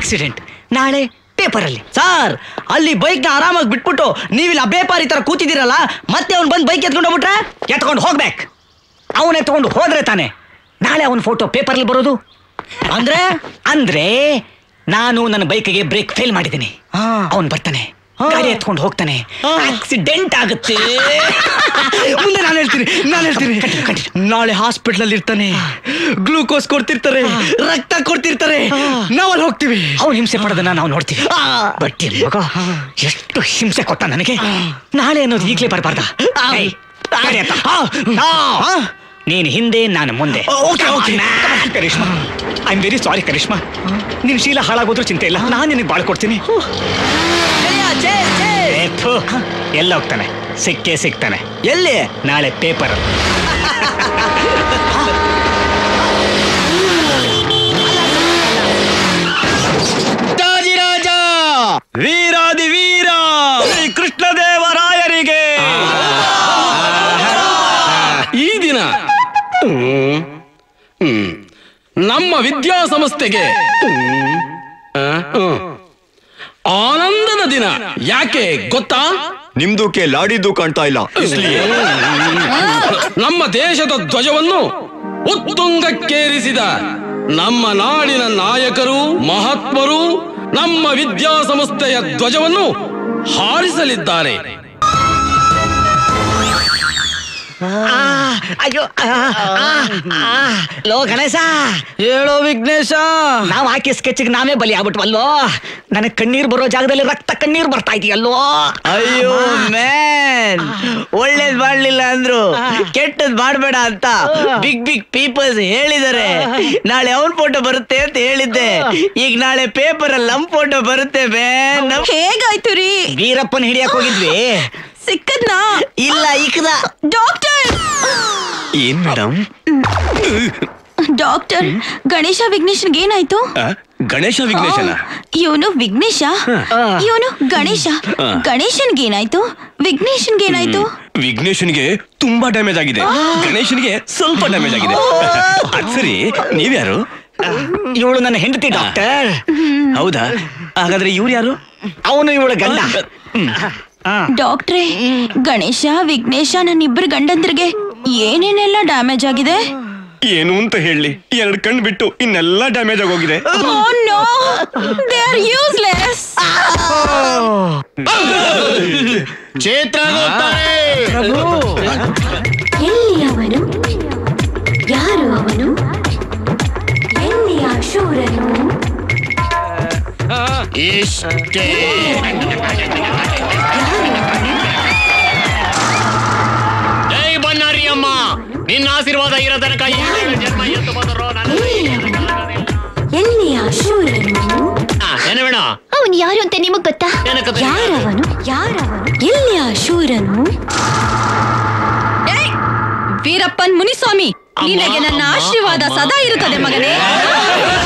Accident ನಾಳೆ ಪೇಪರಲ್ಲಿ sir ಅಲ್ಲಿ ಬೈಕ್ ನ ಆರಾಮಾಗಿ ಬಿಟ್ಬಿಟ್ಟು ನೀವಿಲ್ಲ ಬೇಪಾರಿ ತರ ಕೂತಿದ್ದೀರಲ್ಲ ಮತ್ತೆ ಅವ್ನು ಬಂದು ಬೈಕ್ ಎತ್ಕೊಂಡು ಹೋಗ್ಬಿಟ್ರೆ ಎತ್ಕೊಂಡು ಹೋಗ್ಬೇಕು ಅವನೇ ತಗೊಂಡು ಹೋದ್ರೆ ತಾನೆ ನಾಳೆ ಅವನ ಫೋಟೋ ಪೇಪರ್ಲಿ ಬರೋದು ಅಂದ್ರೆ ಅಂದ್ರೆ ನಾನು ನನ್ನ ಬೈಕ್ಗೆ ಬ್ರೇಕ್ ಫೇಲ್ ಮಾಡಿದ್ದೀನಿ ಅವನ್ ಬರ್ತಾನೆ ಗಾಡಿ ಎತ್ಕೊಂಡು ಹೋಗ್ತಾನೆ ಆಕ್ಸಿಡೆಂಟ್ ಆಗುತ್ತೆ ಮುಂದೆ ನಾನು ಹೇಳ್ತೀನಿ ನಾನು ಹೇಳ್ತೀನಿ ನಾಳೆ ಹಾಸ್ಪಿಟಲ್ ಅಲ್ಲಿ ಇರ್ತಾನೆ ಗ್ಲೂಕೋಸ್ ಕೊಡ್ತಿರ್ತಾರೆ ರಕ್ತ ಕೊಡ್ತಿರ್ತಾರೆ ನಾವಲ್ಲಿ ಹೋಗ್ತೀವಿ ಅವ್ನು ಹಿಂಸೆ ಪಡೋದನ್ನ ನಾವು ನೋಡ್ತೀವಿ ಆ. ಬಟ್ ಈ ಮಗ ಎಷ್ಟು ಹಿಂಸೆ ಕೊಟ್ಟ ನನಗೆ ನಾಳೆ ಅನ್ನೋದು ಈಗಲೇ ಬರಬಾರ್ದ ನೀನು ಹಿಂದೆ ನಾನು ಮುಂದೆ Okay, okay. Karishma I am very sorry Karishma ನಿನ್ ಶೀಲ ಹಾಳಾಗೋದ್ರೂ ಚಿಂತೆ ಇಲ್ಲ ನಾನು ನಿನಗೆ ಬಾಳ್ ಕೊಡ್ತೀನಿ ಏ, ಥು, ಎಲ್ಲ ಹೋಗ್ತಾನೆ ಸಿಕ್ಕೇ ಸಿಗ್ತಾನೆ ಎಲ್ಲಿ ನಾಳೆ ಪೇಪರ್ ರಾಜ ವೀರಾದಿ ವೀರ ಶ್ರೀ ಕೃಷ್ಣದೇವರಾಯರಿಗೆ ಈ ದಿನ ಹ್ಮ್, ಹ್ಮ್, ನಮ್ಮ ವಿದ್ಯಾಸಂಸ್ಥೆಗೆ ಹ್ಮ್, ಆ, ಹ್ಮ್, ಆನಂದದ ದಿನ ಯಾಕೆ ಗೊತ್ತಾ ನಿಮ್ದಕ್ಕೆ ಲಾಡಿದ್ದು ಕಾಣ್ತಾ ಇಲ್ಲ ಇಸ್ಲಿಯೇ ನಮ್ಮ ದೇಶದ ಧ್ವಜವನ್ನು ಉತ್ತುಂಗಕ್ಕೇರಿಸಿದ ನಮ್ಮ ನಾಡಿನ ನಾಯಕರು ಮಹಾತ್ಮರು ನಮ್ಮ ವಿದ್ಯಾಸಂಸ್ಥೆಯ ಧ್ವಜವನ್ನು ಹಾರಿಸಲಿದ್ದಾರೆ ಅಯ್ಯೋ ಲೋ ಗಣೇಶ ಹೇಳೋ ವಿಘ್ನೇಶ ನಾವ್ ಹಾಕಿ ಸ್ಕೆಚ್ಗೆ ನಾವೇ ಬಲಿ ಆಗ್ಬಿಟ್ವಲ್ವೋ ನನಗ್ ಕಣ್ಣೀರ್ ಬರೋ ಜಾಗದಲ್ಲಿ ರಕ್ತ ಕಣ್ಣೀರ್ ಬರ್ತಾ ಇದೆಯಲ್ವೋ ಅಯ್ಯೋ ಮ್ಯಾನ್ ಒಳ್ಳೇದ್ ಮಾಡ್ಲಿಲ್ಲ ಅಂದ್ರು ಕೆಟ್ಟದ್ ಮಾಡ್ಬೇಡ ಅಂತ ಬಿಗ್ ಬಿಗ್ ಪೀಪಲ್ಸ್ ಹೇಳಿದಾರೆ ನಾಳೆ ಅವನ್ ಫೋಟೋ ಬರುತ್ತೆ ಅಂತ ಹೇಳಿದ್ದೆ ಈಗ ನಾಳೆ ಪೇಪರ್ ಅಲ್ಲಿ ನಮ್ ಫೋಟೋ ಬರುತ್ತೆ ಮ್ಯಾನ್ ಹೇಗಾಯ್ತು ರೀ ವೀರಪ್ಪನ್ ಹಿಡಿಯಕ್ ಹೋಗಿದ್ವಿ ಸಿಕ್ಕದ್ನಾ ಇಲ್ಲ ಇಕ್ದ ಡಾಕ್ಟರ್ ಏನ್ ಮೇಡಮ್ ಡಾಕ್ಟರ್ ಗಣೇಶ ವಿಘ್ನೇಶನ್ಗೆ ಏನಾಯ್ತು ಗಣೇಶ ವಿಘ್ನೇಶನ ಇವನು ವಿಘ್ನೇಶ ಇವನು ಗಣೇಶ ಗಣೇಶನ್ಗೆ ಏನಾಯ್ತು ವಿಘ್ನೇಶನ್ಗೆ ಏನಾಯ್ತು ವಿಘ್ನೇಶನ್ಗೆ ತುಂಬಾ ಡ್ಯಾಮೇಜ್ ಆಗಿದೆ ಗಣೇಶನ್ಗೆ ಸ್ವಲ್ಪ ಡ್ಯಾಮೇಜ್ ಆಗಿದೆ ಅದ್ ಸರಿ ನೀವ್ಯಾರು ಇವಳು ನನ್ನ ಹೆಂಡತಿ ಡಾಕ್ಟರ್ ಹೌದಾ ಹಾಗಾದ್ರೆ ಇವ್ರು ಯಾರು ಅವನು ಇವಳ ಗಂಡ ಡಾಕ್ಟ್ರೇ ಗಣೇಶ ವಿಘ್ನೇಶ ನನ್ನಿಬ್ಬರು ಗಂಡಂದ್ರಿಗೆ ಏನೇನೆಲ್ಲ ಡ್ಯಾಮೇಜ್ ಆಗಿದೆ ಏನು ಅಂತ ಹೇಳಿ ಎರಡ್ ಕಣ್ ಬಿಟ್ಟು ಇನ್ನೆಲ್ಲ ಡ್ಯಾಮೇಜ್ ಆಗೋಗಿದೆ Oh no! They are useless! ಎಲ್ಲಿ ಅವನು ಯಾರು ಅವನು ಎಲ್ಲಿ ಆ ಶೂರನು ಜೈ ಬನ್ನಾರಿ ಅಮ್ಮ ನಿನ್ನ ಆಶೀರ್ವಾದ ಇರೋ ತನಕ ಈ ಜನ್ಮ ಎತ್ತು ಬಂದರೋ ನಾನು ಎಲ್ಲಿ ಅವನು ಎಲ್ಲಿ ಆ ಶೂರನು ಏನ ಬೇಡ ಅವನು ಯಾರು ಅಂತ ನಿಮಗ್ ಗೊತ್ತಾ ಏನಕ್ಕೆ ಗೊತ್ತಿಲ್ಲ? ಯಾರವನು ಯಾರವನು ಎಲ್ಲಿ ಆ ಶೂರನು ಏಯ್! ವೀರಪ್ಪನ್ ಮುನಿಸ್ವಾಮಿ ನಿನಗೆ ನನ್ನ ಆಶೀರ್ವಾದ ಸದಾ ಇರುತ್ತದೆ ಮಗನೇ